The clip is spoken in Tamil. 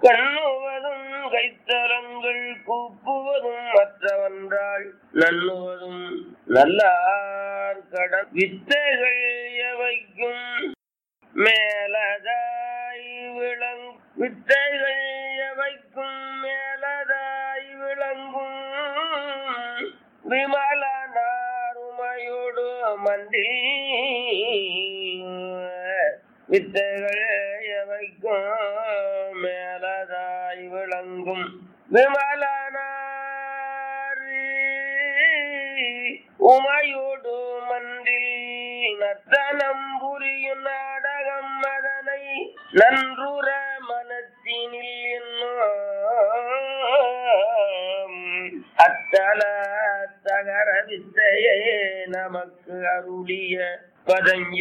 கண்ணுவதும் கைத்தலங்கள் கூப்புவதும் மற்றவன்றாள் நண்ணுவதும் நல்லார் கடன் வித்தைகள் எவைக்கும் மேலதாய் விளங் வித்தைகள் எவைக்கும் மேலதாய் விளங்கும் விமலனாருமையோடு மண்டி வித்தைகள் எவைக்கும் மேலதாய் விளங்கும் விமலனார் உமையோடு மன்றில் நத்தனம் புரியும் நாடகம் அதனை நன்றுற மனத்தினில் என்னும் அத்தல தகர வித்தையே நமக்கு அருளிய பதஞ்ச